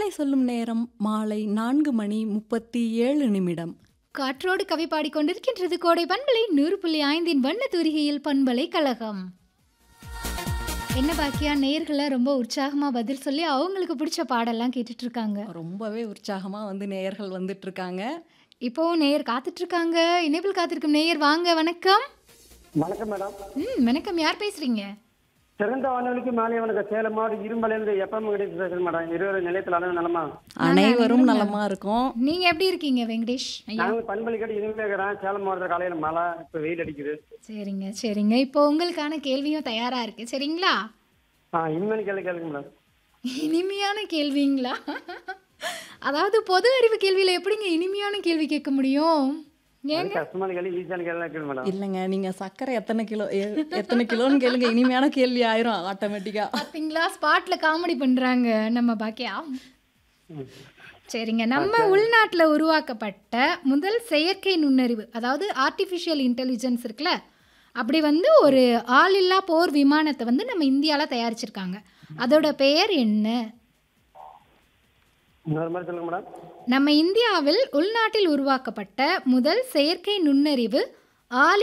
பண்பலை சொல்லும் நேரம் மாலை நான்கு மணி முப்பத்தி ஏழு நிமிடம் காற்றோடு கவி பாடிக்கொண்டிருக்கின்றது கோடை பண்பலை நூறு புள்ளி ஐந்தின் வண்ண தூரிகையில் பண்பலை கழகம் என்ன பாக்கியா நேயர்களை ரொம்ப உற்சாகமா பதில் சொல்லி அவங்களுக்கு பிடிச்ச பாடெல்லாம் கேட்டுட்டு இருக்காங்க ரொம்பவே உற்சாகமாக வந்து நேயர்கள் வந்துட்டு இருக்காங்க இப்போ நேயர் காத்துட்டு இருக்காங்க இணைப்பில் காத்திருக்கும் நேயர் வாங்க வணக்கம் வணக்கம் மேடம் ம் வணக்கம் யார் பேசுறீங்க சிறந்த வானொலிக்கு மாலை வணக்கம் சேலம் மாவட்டம் இரும்பலேருந்து எப்பம் கிடைத்து பேசுறேன் மேடம் இருபது நிலையத்தில் அளவு நலமா அனைவரும் நலமா இருக்கும் நீங்க எப்படி இருக்கீங்க வெங்கடேஷ் ஐயா நாங்கள் பண்பலிக்கட்டு இனிமே இருக்கிறேன் சேலம் மாவட்டத்தில் காலையில் மழை இப்போ வெயில் அடிக்குது சரிங்க சரிங்க இப்போ உங்களுக்கான கேள்வியும் தயாரா இருக்கு சரிங்களா ஆ இனிமேல் கேள்வி கேளுங்க மேடம் இனிமையான கேள்விங்களா அதாவது பொது அறிவு கேள்வியில எப்படிங்க இனிமையான கேள்வி கேட்க முடியும் அது ஏங்க கஷ்டமான கேள்வி ஈஸியான கேள்வி கேட்குது மேடம் இல்லைங்க நீங்க சர்க்கரை எத்தனை கிலோ எ- எத்தனை கிலோன்னு கேளுங்க இனிமையான கேள்வி ஆயிரும் ஆட்டோமேட்டிக்கா பாத்தீங்களா ஸ்பாட்ல காமெடி பண்றாங்க நம்ம பாக்கியா சரிங்க நம்ம உள்நாட்டுல உருவாக்கப்பட்ட முதல் செயற்கை நுண்ணறிவு அதாவது ஆர்டிஃபிஷியல் இன்டெலிஜென்ஸ் இருக்குல்ல அப்படி வந்து ஒரு ஆளில்லா போர் விமானத்தை வந்து நம்ம இந்தியால தயாரிச்சிருக்காங்க அதோட பெயர் என்ன இன்னொரு மாதிரி சொல்லுங்க மேடம் நம்ம இந்தியாவில் உள்நாட்டில் உருவாக்கப்பட்ட முதல் செயற்கை நுண்ணறிவு ஆளி